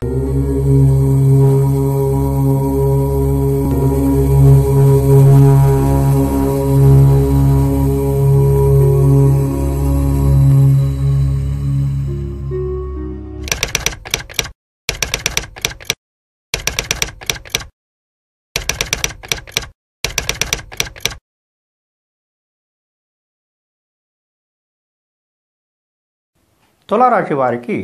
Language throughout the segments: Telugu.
తులారాశి వారికి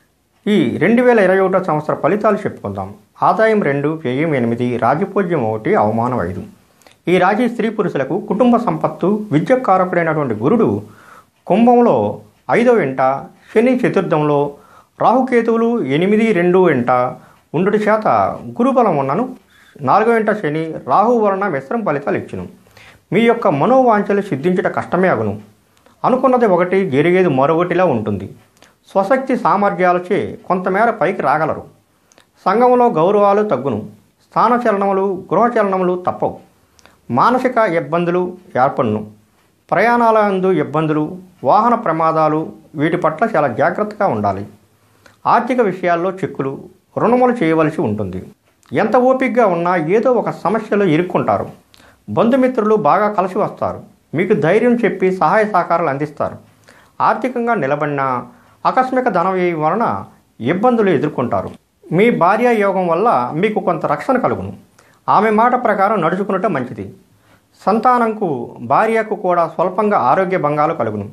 ఈ రెండు వేల ఇరవై ఒకటో సంవత్సర ఫలితాలు చెప్పుకుందాం ఆదాయం రెండు వ్యయం ఎనిమిది రాజపూజ్యం ఒకటి అవమానం ఐదు ఈ రాశి స్త్రీ పురుషులకు కుటుంబ సంపత్తు విద్యకారకుడైనటువంటి గురుడు కుంభంలో ఐదో వెంట శని చతుర్థంలో రాహుకేతువులు ఎనిమిది రెండు వెంట ఉండుటి చేత గురుబలం ఉన్నను నాలుగో వెంట శని రాహు వలన మిశ్రమ ఫలితాలు ఇచ్చును మీ యొక్క మనోవాంఛలు సిద్ధించట కష్టమే అగును అనుకున్నది ఒకటి జరిగేది మరొకటిలా ఉంటుంది స్వశక్తి సామర్థ్యాలచే కొంతమేర పైకి రాగలరు సంఘంలో గౌరవాలు తగ్గును స్థానచలనములు గృహచలనములు తప్పవు మానసిక ఇబ్బందులు ఏర్పడును ప్రయాణాల యందు ఇబ్బందులు వాహన ప్రమాదాలు వీటి పట్ల చాలా జాగ్రత్తగా ఉండాలి ఆర్థిక విషయాల్లో చిక్కులు రుణములు చేయవలసి ఉంటుంది ఎంత ఓపికగా ఉన్నా ఏదో ఒక సమస్యలో ఇరుక్కుంటారు బంధుమిత్రులు బాగా కలిసి వస్తారు మీకు ధైర్యం చెప్పి సహాయ సహకారాలు అందిస్తారు ఆర్థికంగా నిలబడిన ఆకస్మిక ధన వ్యయం వలన ఇబ్బందులు ఎదుర్కొంటారు మీ భార్య యోగం వల్ల మీకు కొంత రక్షణ కలుగును ఆమె మాట ప్రకారం నడుచుకునటం మంచిది సంతానంకు భార్యకు కూడా స్వల్పంగా ఆరోగ్య భంగాలు కలుగును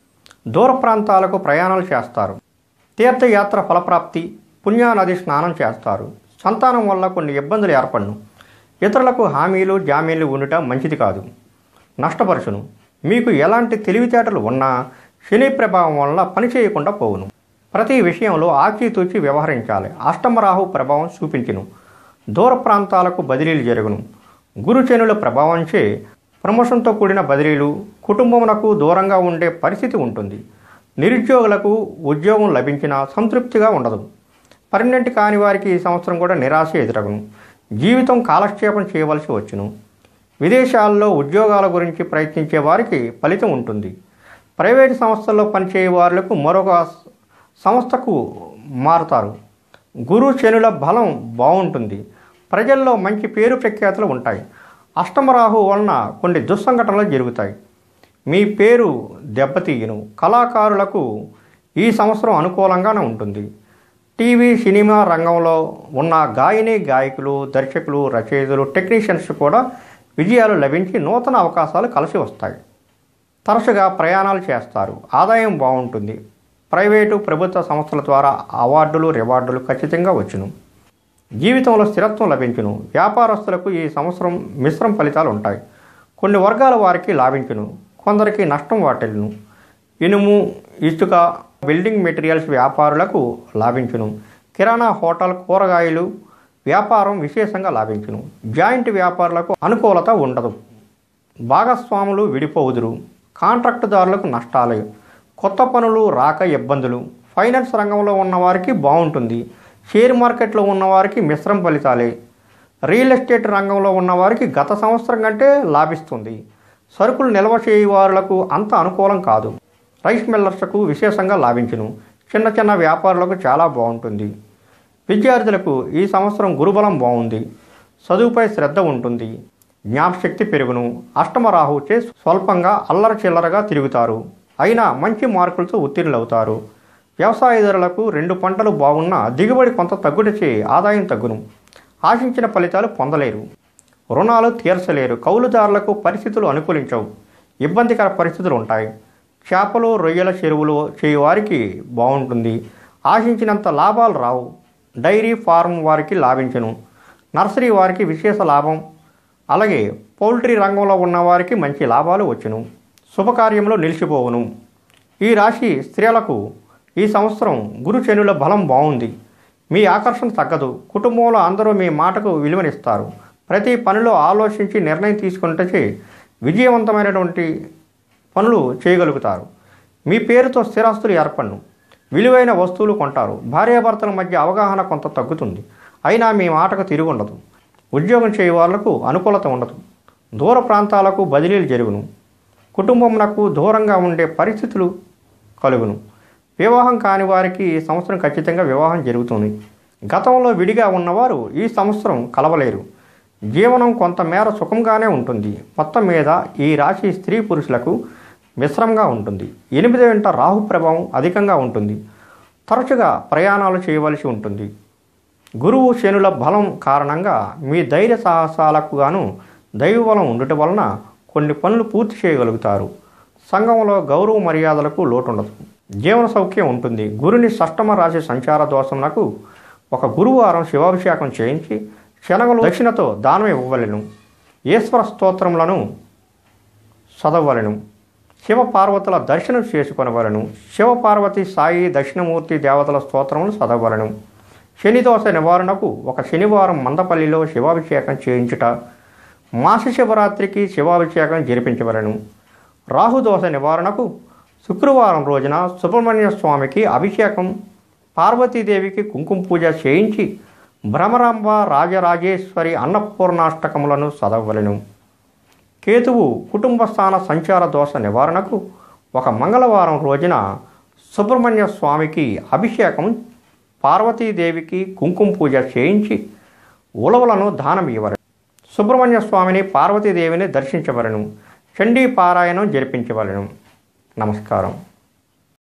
దూర ప్రాంతాలకు ప్రయాణాలు చేస్తారు తీర్థయాత్ర ఫలప్రాప్తి పుణ్యానది స్నానం చేస్తారు సంతానం వల్ల కొన్ని ఇబ్బందులు ఏర్పడును ఇతరులకు హామీలు జామీన్లు ఉండటం మంచిది కాదు నష్టపరచును మీకు ఎలాంటి తెలివితేటలు ఉన్నా శని ప్రభావం వల్ల పని చేయకుండా పోవును ప్రతి విషయంలో ఆచితూచి వ్యవహరించాలి అష్టమరాహు ప్రభావం చూపించును దూర ప్రాంతాలకు బదిలీలు జరుగును గురుచనుల ప్రభావంచే ప్రమోషన్తో కూడిన బదిలీలు కుటుంబమునకు దూరంగా ఉండే పరిస్థితి ఉంటుంది నిరుద్యోగులకు ఉద్యోగం లభించినా సంతృప్తిగా ఉండదు పర్మనెంట్ కాని వారికి ఈ సంవత్సరం కూడా నిరాశ ఎదురగును జీవితం కాలక్షేపం చేయవలసి వచ్చును విదేశాల్లో ఉద్యోగాల గురించి ప్రయత్నించే వారికి ఫలితం ఉంటుంది ప్రైవేటు సంస్థల్లో పనిచేయే వారులకు మరొక సంస్థకు మారుతారు గురు శనుల బలం బాగుంటుంది ప్రజల్లో మంచి పేరు ప్రఖ్యాతులు ఉంటాయి అష్టమరాహు వలన కొన్ని దుస్సంఘటనలు జరుగుతాయి మీ పేరు దెబ్బతీయను కళాకారులకు ఈ సంవత్సరం అనుకూలంగానే ఉంటుంది టీవీ సినిమా రంగంలో ఉన్న గాయని గాయకులు దర్శకులు రచయితలు టెక్నీషియన్స్ కూడా విజయాలు లభించి నూతన అవకాశాలు కలిసి వస్తాయి తరచుగా ప్రయాణాలు చేస్తారు ఆదాయం బాగుంటుంది ప్రైవేటు ప్రభుత్వ సంస్థల ద్వారా అవార్డులు రివార్డులు ఖచ్చితంగా వచ్చును జీవితంలో స్థిరత్వం లభించును వ్యాపారస్తులకు ఈ సంవత్సరం మిశ్రమ ఫలితాలు ఉంటాయి కొన్ని వర్గాల వారికి లాభించును కొందరికి నష్టం వాటిల్లును ఇనుము ఇసుక బిల్డింగ్ మెటీరియల్స్ వ్యాపారులకు లాభించును కిరాణా హోటల్ కూరగాయలు వ్యాపారం విశేషంగా లాభించును జాయింట్ వ్యాపారులకు అనుకూలత ఉండదు భాగస్వాములు విడిపోవుదురు కాంట్రాక్టుదారులకు నష్టాలు కొత్త పనులు రాక ఇబ్బందులు ఫైనాన్స్ రంగంలో ఉన్నవారికి బాగుంటుంది షేర్ మార్కెట్లో ఉన్నవారికి మిశ్రమ ఫలితాలే రియల్ ఎస్టేట్ రంగంలో ఉన్నవారికి గత సంవత్సరం కంటే లాభిస్తుంది సరుకులు నిల్వ చేయవారులకు అంత అనుకూలం కాదు రైస్ మిల్లర్స్కు విశేషంగా లాభించును చిన్న చిన్న వ్యాపారులకు చాలా బాగుంటుంది విద్యార్థులకు ఈ సంవత్సరం గురుబలం బాగుంది చదువుపై శ్రద్ధ ఉంటుంది జ్ఞాపశక్తి పెరుగును అష్టమ రాహుచే స్వల్పంగా అల్లర చిల్లరగా తిరుగుతారు అయినా మంచి మార్కులతో ఉత్తీర్ణులవుతారు వ్యవసాయదారులకు రెండు పంటలు బాగున్నా దిగుబడి కొంత తగ్గుటచే ఆదాయం తగ్గును ఆశించిన ఫలితాలు పొందలేరు రుణాలు తీర్చలేరు కౌలుదారులకు పరిస్థితులు అనుకూలించవు ఇబ్బందికర పరిస్థితులు ఉంటాయి చేపలు రొయ్యల చెరువులు చేయువారికి బాగుంటుంది ఆశించినంత లాభాలు రావు డైరీ ఫార్మ్ వారికి లాభించను నర్సరీ వారికి విశేష లాభం అలాగే పౌల్ట్రీ రంగంలో ఉన్నవారికి మంచి లాభాలు వచ్చును శుభకార్యంలో నిలిచిపోవును ఈ రాశి స్త్రీలకు ఈ సంవత్సరం గురు శనుల బలం బాగుంది మీ ఆకర్షణ తగ్గదు కుటుంబంలో అందరూ మీ మాటకు విలువనిస్తారు ప్రతి పనిలో ఆలోచించి నిర్ణయం తీసుకుంటే విజయవంతమైనటువంటి పనులు చేయగలుగుతారు మీ పేరుతో స్థిరాస్తులు ఏర్పడను విలువైన వస్తువులు కొంటారు భార్యాభర్తల మధ్య అవగాహన కొంత తగ్గుతుంది అయినా మీ మాటకు తిరుగుండదు ఉద్యోగం చేయ వాళ్లకు అనుకూలత ఉండదు దూర ప్రాంతాలకు బదిలీలు జరుగును కుటుంబమునకు దూరంగా ఉండే పరిస్థితులు కలుగును వివాహం కాని వారికి ఈ సంవత్సరం ఖచ్చితంగా వివాహం జరుగుతుంది గతంలో విడిగా ఉన్నవారు ఈ సంవత్సరం కలవలేరు జీవనం కొంతమేర సుఖంగానే ఉంటుంది మొత్తం మీద ఈ రాశి స్త్రీ పురుషులకు మిశ్రమంగా ఉంటుంది ఎనిమిది వెంట రాహు ప్రభావం అధికంగా ఉంటుంది తరచుగా ప్రయాణాలు చేయవలసి ఉంటుంది గురువు శనుల బలం కారణంగా మీ ధైర్య సాహసాలకు గాను దైవబలం ఉండటం వలన కొన్ని పనులు పూర్తి చేయగలుగుతారు సంఘంలో గౌరవ మర్యాదలకు లోటుండదు జీవన సౌఖ్యం ఉంటుంది గురుని షష్టమ రాశి సంచార దోషమునకు ఒక గురువారం శివాభిషేకం చేయించి శనగలు దక్షిణతో దానం ఇవ్వవలెను ఈశ్వర స్తోత్రములను చదవలను శివ పార్వతుల దర్శనం చేసుకొనవలను శివ పార్వతి సాయి దక్షిణమూర్తి దేవతల స్తోత్రములు చదవలను శనిదోష నివారణకు ఒక శనివారం మందపల్లిలో శివాభిషేకం చేయించుట మాస శివరాత్రికి శివాభిషేకం జరిపించవలను రాహుదోష నివారణకు శుక్రవారం రోజున సుబ్రహ్మణ్య స్వామికి అభిషేకం పార్వతీదేవికి కుంకుమ పూజ చేయించి భ్రమరాంబ రాజరాజేశ్వరి అన్నపూర్ణాష్టకములను చదవలను కేతువు కుటుంబ స్థాన సంచార దోష నివారణకు ఒక మంగళవారం రోజున సుబ్రహ్మణ్య స్వామికి అభిషేకం పార్వతీదేవికి కుంకుమ పూజ చేయించి ఉలవలను దానం ఇవ్వరు సుబ్రహ్మణ్య స్వామిని పార్వతీదేవిని దర్శించవలను చండీ పారాయణం జరిపించవలను నమస్కారం